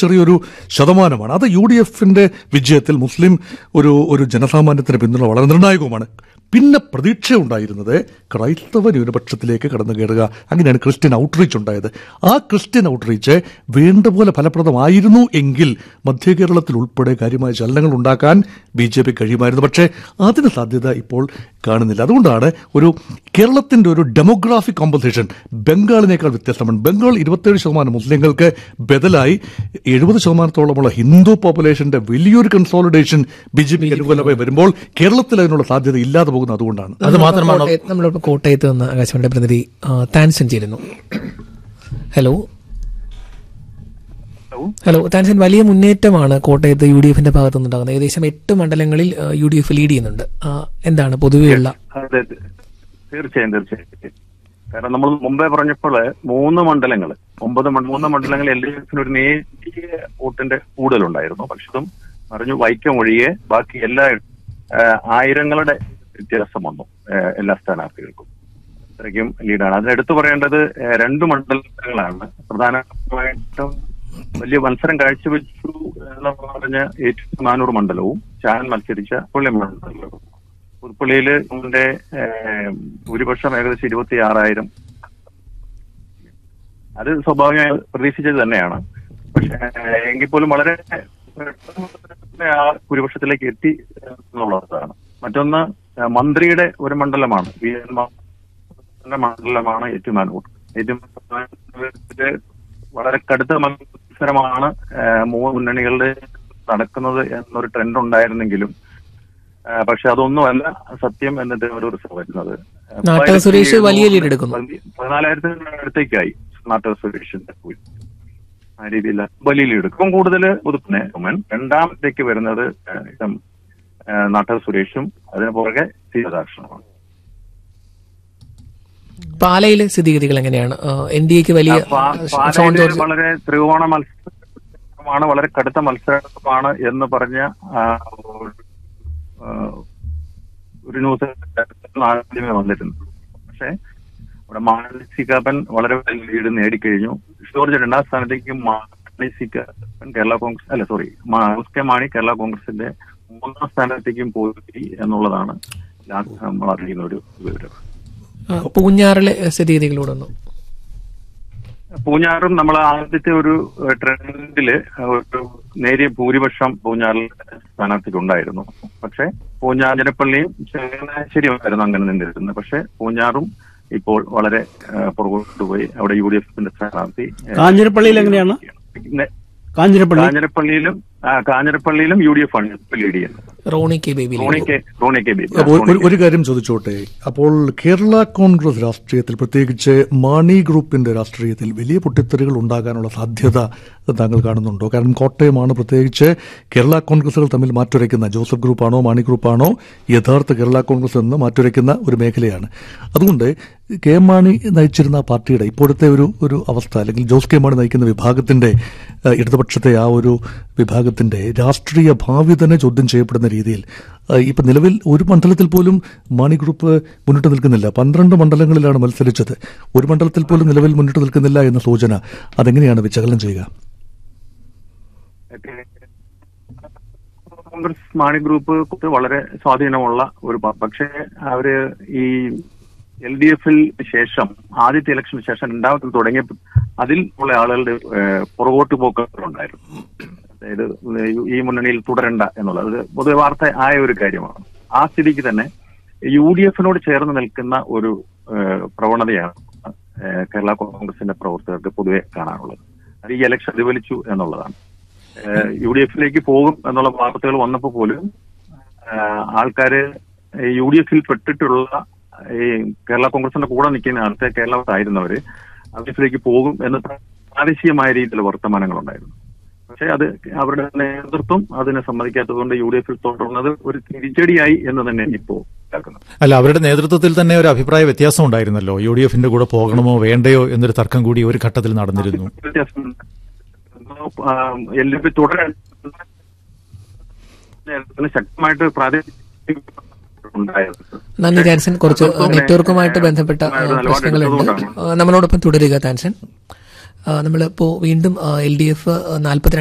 ചെറിയൊരു ശതമാനമാണ് അത് യു ഡി എഫിന്റെ വിജയത്തിൽ മുസ്ലിം ഒരു ഒരു ജനസാമാന്യത്തിന് പിന്തുണ വളരെ നിർണായകവുമാണ് പിന്നെ പ്രതീക്ഷയുണ്ടായിരുന്നത് ക്രൈസ്തവ ന്യൂനപക്ഷത്തിലേക്ക് കടന്നു കയറുക അങ്ങനെയാണ് ക്രിസ്ത്യൻ ഔട്ട്റീച്ച് ഉണ്ടായത് ആ ക്രിസ്ത്യൻ ഔട്ട്റീച്ച് വേണ്ടപോലെ ഫലപ്രദമായിരുന്നു എങ്കിൽ മധ്യ കേരളത്തിൽ ഉൾപ്പെടെ കാര്യമായ ചലനങ്ങൾ ഉണ്ടാക്കാൻ ബി ജെ പി കഴിയുമായിരുന്നു പക്ഷേ അതിന് സാധ്യത ഇപ്പോൾ കാണുന്നില്ല അതുകൊണ്ടാണ് ഒരു കേരളത്തിന്റെ ഒരു ഡെമോഗ്രാഫിക് കോമ്പസിഷൻ ബംഗാളിനേക്കാൾ വ്യത്യസ്തമാണ് ബംഗാൾ ഇരുപത്തേഴ് ശതമാനം മുസ്ലിങ്ങൾക്ക് ബദലായി എഴുപത് ശതമാനത്തോളമുള്ള ഹിന്ദു പോപ്പുലേഷന്റെ വലിയൊരു കൺസോളിഡേഷൻ ബി ജെ പിക്ക് അനുകൂലമായി വരുമ്പോൾ കേരളത്തിൽ അതിനുള്ള സാധ്യത ഇല്ലാതെ പോകുന്നത് അതുകൊണ്ടാണ് അത് മാത്രമാണോ കോട്ടയത്ത് നമ്മളിപ്പോൾ കോട്ടയത്ത് നിന്ന് ആകാശവാണിയുടെ പ്രതിനിധി ആ, താൻസൻ ചേരുന്നു ഹലോ ഹലോ താൻസൻ വലിയ മുന്നേറ്റമാണ് കോട്ടയത്ത് യു ഡി എഫിന്റെ ഭാഗത്തു നിന്നുണ്ടാകുന്നത് ഏകദേശം എട്ട് മണ്ഡലങ്ങളിൽ യു ഡി എഫ് ലീഡ് ചെയ്യുന്നുണ്ട് ആ, എന്താണ് പൊതുവെയുള്ള അതെ അതെ. തീർച്ചയായും തീർച്ചയായും കാരണം നമ്മൾ മുമ്പേ പറഞ്ഞപ്പോൾ മൂന്ന് മണ്ഡലങ്ങൾ ഒമ്പത് മണ്ഡ- മൂന്ന് മണ്ഡലങ്ങൾ എൽ ഡി എഫിന് ഒരു നേരിയ വോട്ടിന്റെ കൂടുതലുണ്ടായിരുന്നു പക്ഷെ അതും പറഞ്ഞു വൈക്കം ഒഴികെ ബാക്കി എല്ലാ ആ, ആയിരങ്ങളുടെ വ്യത്യാസം വന്നു ആ, എല്ലാ സ്ഥാനാർത്ഥികൾക്കും അത്രയ്ക്കും ലീഡാണ് അതിനെടുത്തു പറയേണ്ടത് ആ, രണ്ട് മണ്ഡലങ്ങളാണ് പ്രധാനമായിട്ടും വലിയ മത്സരം കാഴ്ചവെച്ചു എന്ന് പറഞ്ഞ ഏറ്റവും നാനൂർ മണ്ഡലവും ചാൻ മത്സരിച്ച പുള്ളി മണ്ഡലവും പുതുപ്പള്ളിയില് നമ്മുടെ ഏഹ്, ഭൂരിപക്ഷം ഏകദേശം ഇരുപത്തി ആറായിരം അത് സ്വാഭാവികമായി പ്രതീക്ഷിച്ചത് തന്നെയാണ് പക്ഷെ ഏഹ്, എങ്കിൽ പോലും വളരെ പെട്ടെന്ന് ആ ഭൂരിപക്ഷത്തിലേക്ക് എത്തി എന്നുള്ളതാണ് മറ്റൊന്ന് ഏഹ്, മന്ത്രിയുടെ ഒരു മണ്ഡലമാണ് വി എൻ മാധവന്റെ മണ്ഡലമാണ് ഏറ്റുമാനൂർ ഏറ്റുമാനൂരില് വളരെ കടുത്ത മത്സരമാണ് ഏഹ്, മൂന്ന് മുന്നണികളുടെ നടക്കുന്നത് എന്നൊരു ട്രെൻഡ് ഉണ്ടായിരുന്നെങ്കിലും ആ, പക്ഷെ അതൊന്നുമല്ല സത്യം എന്നിട്ട് ഒരു റിസർവ് വരുന്നത് നാട്ടക സുരേഷ് വലിയ lead എടുക്കുന്നു. പതിനാലായിരത്തിന് അടുത്തേക്കായി നാട്ടക സുരേഷിന്റെ പോയി ആ രീതിയിൽ വലിയ ലീഡ് ഇപ്പം കൂടുതൽ പുതുപ്പിനെ ഉമ്മൻ രണ്ടാമത്തേക്ക് വരുന്നത് ആ, ഇതം, ആ, നാട്ടക സുരേഷും അതിന് പുറകെ സീതാദാക്ഷണമാണ് പാലയിലെ സ്ഥിതിഗതികൾ എങ്ങനെയാണ് എൻ ഡി എക്ക് വലിയ പാ- ഷോൺ പാലായില് ജോർജ് വളരെ ത്രികോണ മത്സരമാണ് വളരെ കടുത്ത മത്സരമാണ് എന്ന് പറഞ്ഞ ആ, ഒരു, ആ, ഒരു ന്യൂസ് ആദ്യമേ വന്നിരുന്നു പക്ഷെ അവിടെ മാനസികപ്പൻ വളരെ വലിയ ലീഡ് നേടിക്കഴിഞ്ഞു ജോർജ് രണ്ടാം സ്ഥാനത്തേക്ക് മാനസികപ്പൻ കേരള കോൺഗ്രസ് അല്ല sorry S K Mani Kerala കോൺഗ്രസിന്റെ മൂന്നാം സ്ഥാനത്തേക്കും പോയി എന്നുള്ളതാണ് ലാസ്റ്റ് നമ്മൾ അറിയുന്ന ഒരു വിവരം ആ, പൂഞ്ഞാറിലെ സ്ഥിതിഗതികളോടൊന്നും പൂഞ്ഞാറും നമ്മൾ ആദ്യത്തെ ഒരു ഏഹ്, ട്രെൻഡില് ഒരു നേരിയ ഭൂരിപക്ഷം പൂഞ്ഞാറിൽ സ്ഥാനാർത്ഥിക്ക് ഉണ്ടായിരുന്നു പക്ഷെ പൂഞ്ഞാർ ജനപ്പള്ളിയും ചങ്ങനാശ്ശേരിയുമായിരുന്നു അങ്ങനെ നിന്നിരുന്നത് പക്ഷെ പൂഞ്ഞാറും ഇപ്പോൾ വളരെ ഏഹ്, പുറകോട്ട് പോയി അവിടെ യു ഡി എഫിന്റെ സ്ഥാനാർത്ഥി ഏഹ്, കാഞ്ഞിരപ്പള്ളിയിൽ എങ്ങനെയാണ്? പിന്നെ കാഞ്ഞിരപ്പള്ളി കാഞ്ഞിരപ്പള്ളിയിലും ആ, കാഞ്ഞിരപ്പള്ളിയിലും യു ഡി എഫ് ആണ് ഇപ്പോൾ ലീഡ് ചെയ്യുന്നത് Roni K Baby Roni K Roni K Baby അപ്പോൾ ഒരു- ഒരു കാര്യം ചോദിച്ചോട്ടെ അപ്പോൾ കേരള കോൺഗ്രസ് രാഷ്ട്രീയത്തിൽ പ്രത്യേകിച്ച് മാണി ഗ്രൂപ്പിന്റെ രാഷ്ട്രീയത്തിൽ വലിയ പൊട്ടിത്തെറികൾ ഉണ്ടാകാനുള്ള സാധ്യത താങ്കൾ കാണുന്നുണ്ടോ കാരണം കോട്ടയമാണ് പ്രത്യേകിച്ച് കേരള കോൺഗ്രസുകൾ തമ്മിൽ മാറ്റുരയ്ക്കുന്ന ജോസഫ് ഗ്രൂപ്പാണോ മാണി ഗ്രൂപ്പാണോ യഥാർത്ഥ കേരള കോൺഗ്രസ് എന്ന് മാറ്റുരയ്ക്കുന്ന ഒരു മേഖലയാണ് അതുകൊണ്ട് കെ എം മാണി നയിച്ചിരുന്ന ആ പാർട്ടിയുടെ ഇപ്പോഴത്തെ ഒരു ഒരു അവസ്ഥ അല്ലെങ്കിൽ ജോസ് കെ മാണി നയിക്കുന്ന വിഭാഗത്തിന്റെ ഏഹ്, ഇടതുപക്ഷത്തെ ആ ഒരു വിഭാഗത്തിന്റെ രാഷ്ട്രീയ ഭാവി തന്നെ ചോദ്യം ചെയ്യപ്പെടുന്ന രീതിയിൽ ഏഹ്, ഇപ്പൊ നിലവിൽ ഒരു മണ്ഡലത്തിൽ പോലും മാണി ഗ്രൂപ്പ് മുന്നിട്ട് നിൽക്കുന്നില്ല പന്ത്രണ്ട് മണ്ഡലങ്ങളിലാണ് മത്സരിച്ചത് ഒരു മണ്ഡലത്തിൽ പോലും നിലവിൽ മുന്നിട്ട് നിൽക്കുന്നില്ല എന്ന സൂചന അതെങ്ങനെയാണ് വിശകലനം ചെയ്യുക കോൺഗ്രസ് മാണി ഗ്രൂപ്പ് ക്ക് വളരെ സ്വാധീനമുള്ള ഒരു പ- പക്ഷേ അവര് ഈ എൽ ഡി എഫിൽ ശേഷം ആദ്യത്തെ ഇലക്ഷന് ശേഷം രണ്ടാമത്തെ തുടങ്ങിയ അതിൽ ഉള്ള ആളുകളുടെ ഏഹ്, പുറകോട്ട് പോക്കുകളുണ്ടായിരുന്നു അതായത് ഈ മുന്നണിയിൽ തുടരണ്ട എന്നുള്ളത് അത് പൊതുവെ വാർത്ത ആയ ഒരു കാര്യമാണ് ആ സ്ഥിതിക്ക് തന്നെ യു ഡി എഫിനോട് ചേർന്ന് നിൽക്കുന്ന ഒരു ഏഹ്, പ്രവണതയാണ് ഏഹ്, കേരള കോൺഗ്രസിന്റെ പ്രവർത്തകർക്ക് പൊതുവെ കാണാനുള്ളത് അത് ഈ ഇലക്ഷൻ പ്രതിഫലിച്ചു എന്നുള്ളതാണ് യു ഡി എഫിലേക്ക് പോകും എന്നുള്ള വാർത്തകൾ വന്നപ്പോൾ പോലും ഏഹ്, ആൾക്കാര് യു ഡി എഫിൽ പെട്ടിട്ടുള്ള ഈ കേരള കോൺഗ്രസിന്റെ കൂടെ നിൽക്കുന്ന ആൾക്കാർ കേരളത്തിലായിരുന്നവര് യു ഡി എഫിലേക്ക് പോകും എന്ന് പ്രാദേശികമായ രീതിയിൽ വർത്തമാനങ്ങൾ ഉണ്ടായിരുന്നു പക്ഷേ അത് അവരുടെ നേതൃത്വം അതിനെ സമ്മതിക്കാത്തതുകൊണ്ട് യു ഡി എഫിൽ തുടർന്നത് ഒരു തിരിച്ചടിയായി എന്ന് തന്നെ ഇപ്പോ ഇതാക്കുന്നത് അല്ല അവരുടെ നേതൃത്വത്തിൽ തന്നെ ഒരു അഭിപ്രായ വ്യത്യാസം ഉണ്ടായിരുന്നല്ലോ യു ഡി എഫിന്റെ കൂടെ പോകണമോ വേണ്ടയോ എന്നൊരു തർക്കം കൂടി ഒരു ഘട്ടത്തിൽ നടന്നിരുന്നു വ്യത്യാസം എൽ ഡി എഫ് തുടരാൻ ശക്തമായിട്ട് പ്രാദേശിക ഉണ്ടായത് നന്ദി താൻസൻ കുറച്ച് നെറ്റ്വർക്കുമായിട്ട് ബന്ധപ്പെട്ട ആ, നിലപാട് പ്രശ്നങ്ങളുണ്ട് എടുത്തതുകൊണ്ടാണ്. ആ, നമ്മളോടൊപ്പം തുടരുക താൻസൻ നമ്മളിപ്പോ വീണ്ടും എൽ ഡി എഫ് നാൽപ്പത്തിരണ്ട്